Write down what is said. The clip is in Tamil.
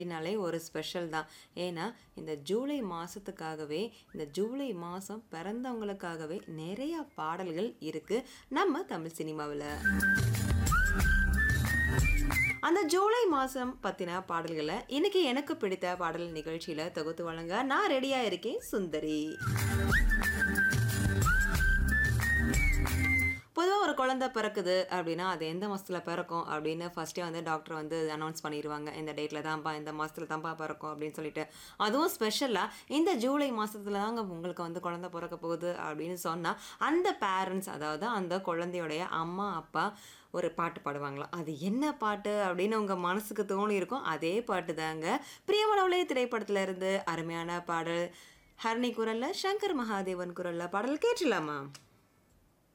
அப்படின்னாலே ஒரு ஸ்பெஷல் தான் ஏன்னா இந்த ஜூலை மாதத்துக்காகவே இந்த ஜூலை மாதம் பிறந்தவங்களுக்காகவே நிறைய பாடல்கள் இருக்கு நம்ம தமிழ் சினிமாவில் அந்த ஜூலை மாதம் பற்றின பாடல்களை இன்னைக்கு எனக்கு பிடித்த பாடல் நிகழ்ச்சியில் தொகுத்து வழங்க நான் ரெடியாக இருக்கேன் சுந்தரி பொதுவாக ஒரு குழந்தை பிறக்குது அப்படின்னா அது எந்த மாதத்தில் பிறக்கும் அப்படின்னு ஃபஸ்ட்டே வந்து டாக்டர் வந்து அனௌன்ஸ் பண்ணிடுவாங்க இந்த டேட்டில் தான்ப்பா இந்த மாதத்தில் தான்ப்பா பிறக்கும் அப்படின்னு சொல்லிட்டு அதுவும் ஸ்பெஷலாக இந்த ஜூலை மாதத்துல தாங்க உங்களுக்கு வந்து குழந்தை பிறக்க போகுது அப்படின்னு சொன்னால் அந்த பேரண்ட்ஸ் அதாவது அந்த குழந்தையோடைய அம்மா அப்பா ஒரு பாட்டு பாடுவாங்களாம் அது என்ன பாட்டு அப்படின்னு உங்கள் மனசுக்கு தோணி இருக்கும் அதே பாட்டு தாங்க பிரியமனவுலே திரைப்படத்துல இருந்து அருமையான பாடல் ஹரணி குரல்ல சங்கர் மகாதேவன் குரல்ல பாடல் கேட்டுலாமா